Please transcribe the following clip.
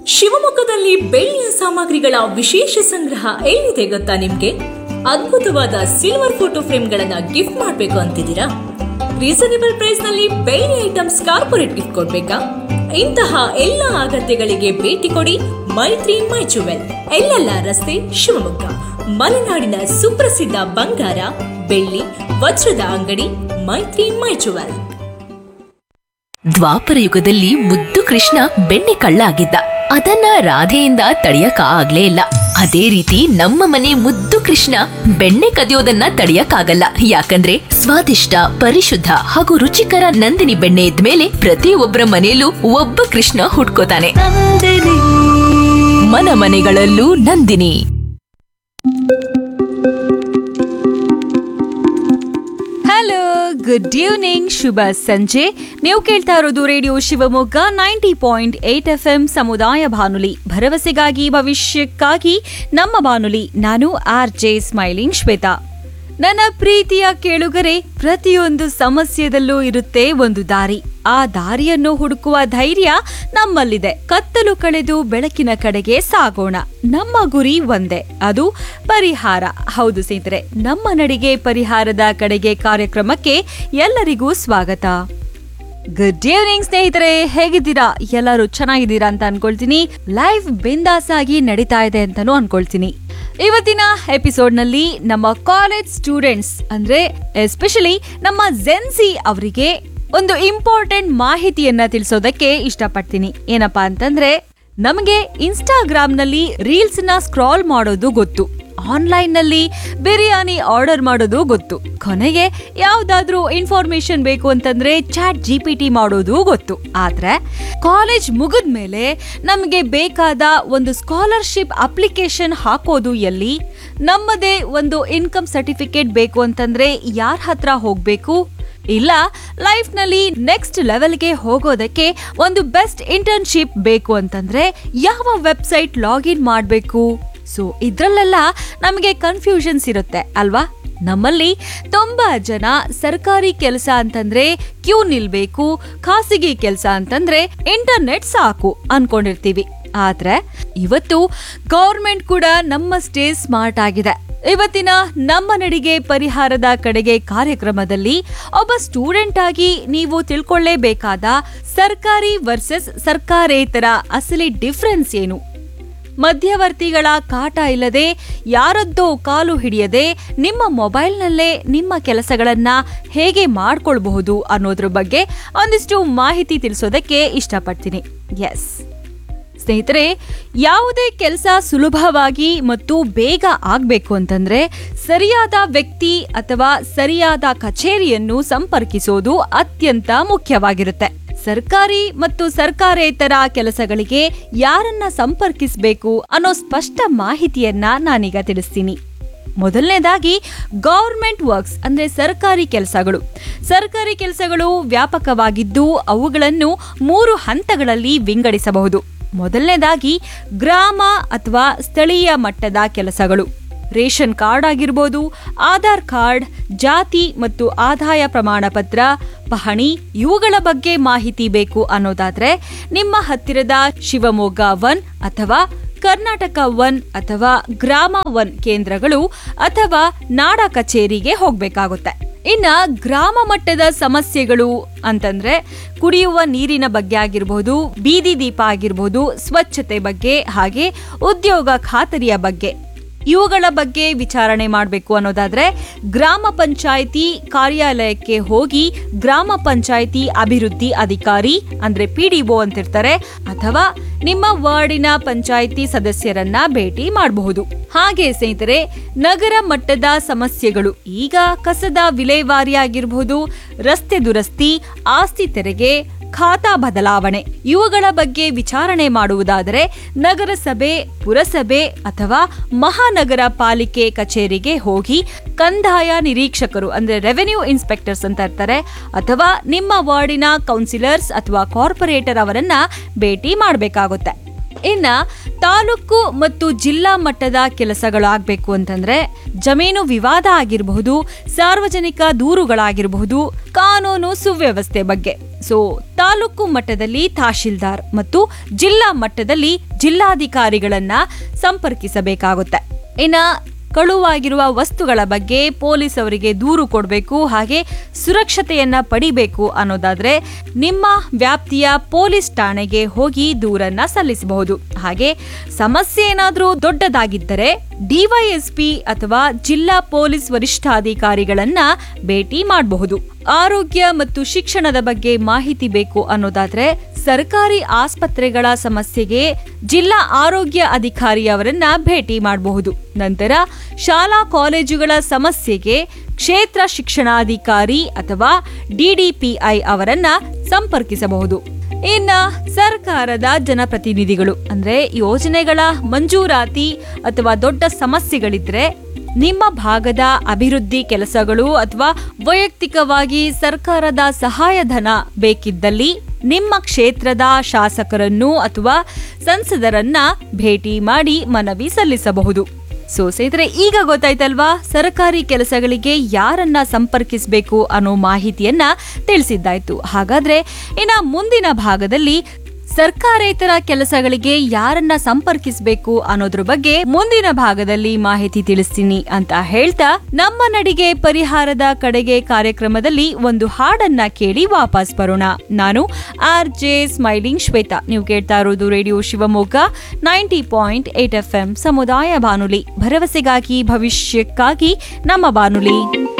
ಶಿವಮೊಗ್ಗದಲ್ಲಿ ಬೆಳ್ಳಿಯ ಸಾಮಗ್ರಿಗಳ ವಿಶೇಷ ಸಂಗ್ರಹ ಎಲ್ಲಿದೆ ಗೊತ್ತಾ ನಿಮ್ಗೆ ಅದ್ಭುತವಾದ ಸಿಲ್ವರ್ ಫೋಟೋ ಫ್ರೇಮ್ಗಳನ್ನ ಗಿಫ್ಟ್ ಮಾಡಬೇಕು ಅಂತಿದ್ದೀರಾ ರೀಸನೇಬಲ್ ಪ್ರೈಸ್ ನಲ್ಲಿ ಬೆಳ್ಳಿ ಐಟಮ್ಸ್ ಕಾರ್ಪೊರೇಟ್ ಗಿಫ್ಟ್ ಕೊಡ್ಬೇಕಾ ಇಂತಹ ಎಲ್ಲ ಅಗತ್ಯಗಳಿಗೆ ಭೇಟಿ ಕೊಡಿ ಮೈತ್ರಿ ಮೈ ಜುವೆಲ್ ಎಲ್ಲೆಲ್ಲ ರಸ್ತೆ ಶಿವಮೊಗ್ಗ ಮಲೆನಾಡಿನ ಸುಪ್ರಸಿದ್ಧ ಬಂಗಾರ ಬೆಳ್ಳಿ ವಜ್ರದ ಅಂಗಡಿ ಮೈತ್ರಿ ಮೈ ಜುವೆಲ್ ದ್ವಾಪರ ಯುಗದಲ್ಲಿ ಮುದ್ದು ಕೃಷ್ಣ ಬೆಣ್ಣೆ ಕಳ್ಳ ಆಗಿದ್ದ ಅದನ್ನ ರಾಧೆಯಿಂದ ತಡೆಯಕ ಆಗ್ಲೇ ಇಲ್ಲ ಅದೇ ರೀತಿ ನಮ್ಮ ಮನೆ ಮುದ್ದು ಕೃಷ್ಣ ಬೆಣ್ಣೆ ಕದಿಯೋದನ್ನ ತಡೆಯಕ್ಕಾಗಲ್ಲ ಯಾಕಂದ್ರೆ ಸ್ವಾದಿಷ್ಟ ಪರಿಶುದ್ಧ ಹಾಗೂ ರುಚಿಕರ ನಂದಿನಿ ಬೆಣ್ಣೆ ಇದ್ಮೇಲೆ ಪ್ರತಿಯೊಬ್ಬರ ಮನೆಯಲ್ಲೂ ಒಬ್ಬ ಕೃಷ್ಣ ಹುಟ್ಕೋತಾನೆ ಮನ ಮನೆಗಳಲ್ಲೂ ನಂದಿನಿ ಹಲೋ ಗುಡ್ ಈವ್ನಿಂಗ್ ಶುಭ ಸಂಜೆ ನೀವು ಕೇಳ್ತಾ ಇರೋದು radio Shivamogga ninety point eight F M ಸಮುದಾಯ ಬಾನುಲಿ ಭರವಸೆಗಾಗಿ ಭವಿಷ್ಯಕ್ಕಾಗಿ ನಮ್ಮ ಬಾನುಲಿ ನಾನು ಆರ್ ಜೆ ಸ್ಮೈಲಿಂಗ್ ಶ್ವೇತಾ ನನ್ನ ಪ್ರೀತಿಯ ಕೇಳುಗರೆ ಪ್ರತಿಯೊಂದು ಸಮಸ್ಯೆದಲ್ಲೂ ಇರುತ್ತೆ ಒಂದು ದಾರಿ ಆ ದಾರಿಯನ್ನು ಹುಡುಕುವ ಧೈರ್ಯ ನಮ್ಮಲ್ಲಿದೆ ಕತ್ತಲು ಕಳೆದು ಬೆಳಕಿನ ಕಡೆಗೆ ಸಾಗೋಣ ನಮ್ಮ ಗುರಿ ಒಂದೇ ಅದು ಪರಿಹಾರ ಹೌದು ಸ್ನೇಹಿತರೆ ನಮ್ಮ ನಡಿಗೆ ಪರಿಹಾರದ ಕಡೆಗೆ ಕಾರ್ಯಕ್ರಮಕ್ಕೆ ಎಲ್ಲರಿಗೂ ಸ್ವಾಗತ ಗುಡ್ ಈವ್ನಿಂಗ್ ಸ್ನೇಹಿತರೆ ಹೇಗಿದ್ದೀರಾ ಎಲ್ಲರೂ ಚೆನ್ನಾಗಿದ್ದೀರಾ ಅಂತ ಅನ್ಕೊಳ್ತೀನಿ ಲೈಫ್ ಬಿಂದಾಸ್ ಆಗಿ ನಡೀತಾ ಇದೆ ಅಂತಾನೂ ಅನ್ಕೊಳ್ತೀನಿ ಇವತ್ತಿನ ಎಪಿಸೋಡ್ ನಲ್ಲಿ ನಮ್ಮ ಕಾಲೇಜ್ ಸ್ಟೂಡೆಂಟ್ಸ್ ಅಂದ್ರೆ ಎಸ್ಪೆಷಲಿ ನಮ್ಮ ಜೆನ್ಸಿ ಅವರಿಗೆ ಒಂದು ಇಂಪಾರ್ಟೆಂಟ್ ಮಾಹಿತಿಯನ್ನ ತಿಳಿಸೋದಕ್ಕೆ ಇಷ್ಟಪಡ್ತೀನಿ ಏನಪ್ಪಾ ಅಂತಂದ್ರೆ ನಮಗೆ ಇನ್ಸ್ಟಾಗ್ರಾಮ್ ನಲ್ಲಿ ರೀಲ್ಸ್ ನ ಸ್ಕ್ರಾಲ್ ಮಾಡೋದು ಗೊತ್ತು ಆನ್ಲೈನ್ ನಲ್ಲಿ ಬಿರಿಯಾನಿ ಆರ್ಡರ್ ಮಾಡೋದು ಗೊತ್ತು ಕೊನೆಗೆ ಯಾವ್ದಾದ್ರೂ ಇನ್ಫಾರ್ಮೇಶನ್ ಬೇಕು ಅಂತಂದ್ರೆ ಚಾಟ್ ಜಿ ಪಿ ಟಿ ಮಾಡೋದು ಗೊತ್ತು ಆದ್ರೆ ಕಾಲೇಜ್ ಮುಗಿದ್ಮೇಲೆ ನಮಗೆ ಬೇಕಾದ ಒಂದು ಸ್ಕಾಲರ್ಶಿಪ್ ಅಪ್ಲಿಕೇಶನ್ ಹಾಕೋದು ಎಲ್ಲಿ ನಮ್ಮದೇ ಒಂದು ಇನ್ಕಮ್ ಸರ್ಟಿಫಿಕೇಟ್ ಬೇಕು ಅಂತಂದ್ರೆ ಯಾರ ಹತ್ರ ಹೋಗ್ಬೇಕು ಇಲ್ಲ ಲೈಫ್ ನಲ್ಲಿ ನೆಕ್ಸ್ಟ್ ಲೆವೆಲ್ಗೆ ಹೋಗೋದಕ್ಕೆ ಒಂದು ಬೆಸ್ಟ್ ಇಂಟರ್ನ್ಶಿಪ್ ಬೇಕು ಅಂತಂದ್ರೆ ಯಾವ ವೆಬ್ಸೈಟ್ ಲಾಗಿನ್ ಮಾಡಬೇಕು ಸೊ ಇದ್ರಲ್ಲೆಲ್ಲ ನಮಗೆ ಕನ್ಫ್ಯೂಷನ್ಸ್ ಇರುತ್ತೆ ಅಲ್ವಾ ನಮ್ಮಲ್ಲಿ ತುಂಬಾ ಜನ ಸರ್ಕಾರಿ ಕೆಲಸ ಅಂತಂದ್ರೆ ಕ್ಯೂ ನಿಲ್ಬೇಕು ಖಾಸಗಿ ಕೆಲಸ ಅಂತಂದ್ರೆ ಇಂಟರ್ನೆಟ್ ಸಾಕು ಅನ್ಕೊಂಡಿರ್ತೀವಿ ಆದ್ರೆ ಇವತ್ತು ಗೌರ್ಮೆಂಟ್ ಕೂಡ ನಮ್ಮಷ್ಟೇ ಸ್ಮಾರ್ಟ್ ಆಗಿದೆ ಇವತ್ತಿನ ನಮ್ಮ ನಡಿಗೆ ಪರಿಹಾರದ ಕಡೆಗೆ ಕಾರ್ಯಕ್ರಮದಲ್ಲಿ ಒಬ್ಬ ಸ್ಟೂಡೆಂಟ್ ಆಗಿ ನೀವು ತಿಳ್ಕೊಳ್ಳೇಬೇಕಾದ ಸರ್ಕಾರಿ ವರ್ಸಸ್ ಸರ್ಕಾರೇತರ ಅಸಲಿ ಡಿಫ್ರೆನ್ಸ್ ಏನು ಮಧ್ಯವರ್ತಿಗಳ ಕಾಟ ಇಲ್ಲದೆ ಯಾರದ್ದೋ ಕಾಲು ಹಿಡಿಯದೆ ನಿಮ್ಮ ಮೊಬೈಲ್ನಲ್ಲೇ ನಿಮ್ಮ ಕೆಲಸಗಳನ್ನ ಹೇಗೆ ಮಾಡ್ಕೊಳ್ಬಹುದು ಅನ್ನೋದ್ರ ಬಗ್ಗೆ ಒಂದಿಷ್ಟು ಮಾಹಿತಿ ತಿಳಿಸೋದಕ್ಕೆ ಇಷ್ಟಪಡ್ತೀನಿ ಎಸ್ ಸ್ನೇಹಿತರೆ ಯಾವುದೇ ಕೆಲಸ ಸುಲಭವಾಗಿ ಮತ್ತು ಬೇಗ ಆಗ್ಬೇಕು ಅಂತಂದ್ರೆ ಸರಿಯಾದ ವ್ಯಕ್ತಿ ಅಥವಾ ಸರಿಯಾದ ಕಚೇರಿಯನ್ನು ಸಂಪರ್ಕಿಸೋದು ಅತ್ಯಂತ ಮುಖ್ಯವಾಗಿರುತ್ತೆ ಸರ್ಕಾರಿ ಮತ್ತು ಸರ್ಕಾರೇತರ ಕೆಲಸಗಳಿಗೆ ಯಾರನ್ನ ಸಂಪರ್ಕಿಸಬೇಕು ಅನ್ನೋ ಸ್ಪಷ್ಟ ಮಾಹಿತಿಯನ್ನ ನಾನೀಗ ತಿಳಿಸ್ತೀನಿ ಮೊದಲನೇದಾಗಿ ಗೌರ್ಮೆಂಟ್ ವರ್ಕ್ಸ್ ಅಂದ್ರೆ ಸರ್ಕಾರಿ ಕೆಲಸಗಳು ಸರ್ಕಾರಿ ಕೆಲಸಗಳು ವ್ಯಾಪಕವಾಗಿದ್ದು ಅವುಗಳನ್ನು ಮೂರು ಹಂತಗಳಲ್ಲಿ ವಿಂಗಡಿಸಬಹುದು ಮೊದಲನೇದಾಗಿ ಗ್ರಾಮ ಅಥವಾ ಸ್ಥಳೀಯ ಮಟ್ಟದ ಕೆಲಸಗಳು ರೇಷನ್ ಕಾರ್ಡ್ ಆಗಿರ್ಬೋದು ಆಧಾರ್ ಕಾರ್ಡ್ ಜಾತಿ ಮತ್ತು ಆದಾಯ ಪ್ರಮಾಣ ಪತ್ರ ಪಹಣಿ ಇವುಗಳ ಬಗ್ಗೆ ಮಾಹಿತಿ ಬೇಕು ಅನ್ನೋದಾದ್ರೆ ನಿಮ್ಮ ಹತ್ತಿರದ ಶಿವಮೊಗ್ಗ ಒನ್ ಅಥವಾ ಕರ್ನಾಟಕ ಒನ್ ಅಥವಾ ಗ್ರಾಮ ಒನ್ ಕೇಂದ್ರಗಳು ಅಥವಾ ನಾಡ ಕಚೇರಿಗೆ ಹೋಗ್ಬೇಕಾಗುತ್ತೆ ಇನ್ನ ಗ್ರಾಮ ಮಟ್ಟದ ಸಮಸ್ಯೆಗಳು ಅಂತಂದ್ರೆ ಕುಡಿಯುವ ನೀರಿನ ಬಗ್ಗೆ ಆಗಿರ್ಬೋದು ಬೀದಿ ದೀಪ ಆಗಿರ್ಬೋದು ಸ್ವಚ್ಛತೆ ಬಗ್ಗೆ ಹಾಗೆ ಉದ್ಯೋಗ ಖಾತರಿಯ ಬಗ್ಗೆ ಇವುಗಳ ಬಗ್ಗೆ ವಿಚಾರಣೆ ಮಾಡಬೇಕು ಅನ್ನೋದಾದ್ರೆ ಗ್ರಾಮ ಪಂಚಾಯಿತಿ ಕಾರ್ಯಾಲಯಕ್ಕೆ ಹೋಗಿ ಗ್ರಾಮ ಪಂಚಾಯಿತಿ ಅಭಿವೃದ್ಧಿ ಅಧಿಕಾರಿ ಅಂದ್ರೆ ಪಿಡಿಒ ಅಂತಿರ್ತಾರೆ ಅಥವಾ ನಿಮ್ಮ ವಾರ್ಡಿನ ಪಂಚಾಯಿತಿ ಸದಸ್ಯರನ್ನ ಭೇಟಿ ಮಾಡಬಹುದು ಹಾಗೆ ಸ್ನೇಹಿತರೆ ನಗರ ಮಟ್ಟದ ಸಮಸ್ಯೆಗಳು ಈಗ ಕಸದ ವಿಲೇವಾರಿ ಆಗಿರಬಹುದು ರಸ್ತೆ ದುರಸ್ತಿ ಆಸ್ತಿ ತೆರಿಗೆ ಖಾತಾ ಬದಲಾವಣೆ ಇವುಗಳ ಬಗ್ಗೆ ವಿಚಾರಣೆ ಮಾಡುವುದಾದರೆ ನಗರಸಭೆ ಪುರಸಭೆ ಅಥವಾ ಮಹಾನಗರ ಪಾಲಿಕೆ ಕಚೇರಿಗೆ ಹೋಗಿ ಕಂದಾಯ ನಿರೀಕ್ಷಕರು ಅಂದ್ರೆ ರೆವೆನ್ಯೂ ಇನ್ಸ್ಪೆಕ್ಟರ್ಸ್ ಅಂತ ಇರ್ತಾರೆ ಅಥವಾ ನಿಮ್ಮ ವಾರ್ಡಿನ ಕೌನ್ಸಿಲರ್ಸ್ ಅಥವಾ ಕಾರ್ಪೊರೇಟರ್ ಅವರನ್ನ ಭೇಟಿ ಮಾಡಬೇಕಾಗುತ್ತೆ ಇನ್ನ ತಾಲೂಕು ಮತ್ತು ಜಿಲ್ಲಾ ಮಟ್ಟದ ಕೆಲಸಗಳಾಗಬೇಕು ಅಂತಂದ್ರೆ ಜಮೀನು ವಿವಾದ ಆಗಿರಬಹುದು ಸಾರ್ವಜನಿಕ ದೂರುಗಳಾಗಿರಬಹುದು ಕಾನೂನು ಸುವ್ಯವಸ್ಥೆ ಬಗ್ಗೆ ಸೊ ತಾಲೂಕು ಮಟ್ಟದಲ್ಲಿ ತಹಶೀಲ್ದಾರ್ ಮತ್ತು ಜಿಲ್ಲಾ ಮಟ್ಟದಲ್ಲಿ ಜಿಲ್ಲಾಧಿಕಾರಿಗಳನ್ನ ಸಂಪರ್ಕಿಸಬೇಕಾಗುತ್ತೆ ಇನ್ನ ಕಳುವಾಗಿರುವ ವಸ್ತುಗಳ ಬಗ್ಗೆ ಪೊಲೀಸ್ ಅವರಿಗೆ ದೂರು ಕೊಡಬೇಕು ಹಾಗೆ ಸುರಕ್ಷತೆಯನ್ನ ಪಡಿಬೇಕು ಅನ್ನೋದಾದ್ರೆ ನಿಮ್ಮ ವ್ಯಾಪ್ತಿಯ ಪೊಲೀಸ್ ಠಾಣೆಗೆ ಹೋಗಿ ದೂರನ್ನ ಸಲ್ಲಿಸಬಹುದು ಹಾಗೆ ಸಮಸ್ಯೆ ಏನಾದ್ರೂ ದೊಡ್ಡದಾಗಿದ್ದರೆ ಡಿವೈಎಸ್ಪಿ ಅಥವಾ ಜಿಲ್ಲಾ ಪೊಲೀಸ್ ವರಿಷ್ಠಾಧಿಕಾರಿಗಳನ್ನ ಭೇಟಿ ಮಾಡಬಹುದು ಆರೋಗ್ಯ ಮತ್ತು ಶಿಕ್ಷಣದ ಬಗ್ಗೆ ಮಾಹಿತಿ ಬೇಕು ಅನ್ನೋದಾದ್ರೆ ಸರ್ಕಾರಿ ಆಸ್ಪತ್ರೆಗಳ ಸಮಸ್ಯೆಗೆ ಜಿಲ್ಲಾ ಆರೋಗ್ಯ ಅಧಿಕಾರಿಯವರನ್ನ ಭೇಟಿ ಮಾಡಬಹುದು ನಂತರ ಶಾಲಾ ಕಾಲೇಜುಗಳ ಸಮಸ್ಯೆಗೆ ಕ್ಷೇತ್ರ ಶಿಕ್ಷಣಾಧಿಕಾರಿ ಅಥವಾ ಡಿಡಿಪಿಐ ಅವರನ್ನ ಸಂಪರ್ಕಿಸಬಹುದು ಇನ್ನ ಸರ್ಕಾರದ ಜನಪ್ರತಿನಿಧಿಗಳು ಅಂದ್ರೆ ಯೋಜನೆಗಳ ಮಂಜೂರಾತಿ ಅಥವಾ ದೊಡ್ಡ ಸಮಸ್ಯೆಗಳಿದ್ರೆ ನಿಮ್ಮ ಭಾಗದ ಅಭಿವೃದ್ಧಿ ಕೆಲಸಗಳು ಅಥವಾ ವೈಯಕ್ತಿಕವಾಗಿ ಸರ್ಕಾರದ ಸಹಾಯಧನ ಬೇಕಿದ್ದಲ್ಲಿ ನಿಮ್ಮ ಕ್ಷೇತ್ರದ ಶಾಸಕರನ್ನು ಅಥವಾ ಸಂಸದರನ್ನ ಭೇಟಿ ಮಾಡಿ ಮನವಿ ಸಲ್ಲಿಸಬಹುದು ಸೊ ಸ್ನೇಹಿತರೆ ಈಗ ಗೊತ್ತಾಯ್ತಲ್ವಾ ಸರ್ಕಾರಿ ಕೆಲಸಗಳಿಗೆ ಯಾರನ್ನ ಸಂಪರ್ಕಿಸಬೇಕು ಅನ್ನೋ ಮಾಹಿತಿಯನ್ನ ತಿಳಿಸಿದ್ದಾಯ್ತು ಹಾಗಾದ್ರೆ ಇನ್ನ ಮುಂದಿನ ಭಾಗದಲ್ಲಿ ಸರ್ಕಾರೇತರ ಕೆಲಸಗಳಿಗೆ ಯಾರನ್ನ ಸಂಪರ್ಕಿಸಬೇಕು ಅನ್ನೋದ್ರ ಬಗ್ಗೆ ಮುಂದಿನ ಭಾಗದಲ್ಲಿ ಮಾಹಿತಿ ತಿಳಿಸ್ತೀನಿ ಅಂತ ಹೇಳ್ತಾ ನಮ್ಮ ನಡಿಗೆ ಪರಿಹಾರದ ಕಡೆಗೆ ಕಾರ್ಯಕ್ರಮದಲ್ಲಿ ಒಂದು ಹಾಡನ್ನ ಕೇಳಿ ವಾಪಸ್ ಬರೋಣ ನಾನು ಆರ್ ಜೆ ಸ್ಮೈಲಿಂಗ್ ಶ್ವೇತಾ ನೀವು ಕೇಳ್ತಾ ಇರೋದು radio Shivamogga ninety point eight F M ಸಮುದಾಯ ಬಾನುಲಿ ಭರವಸೆಗಾಗಿ ಭವಿಷ್ಯಕ್ಕಾಗಿ ನಮ್ಮ ಬಾನುಲಿ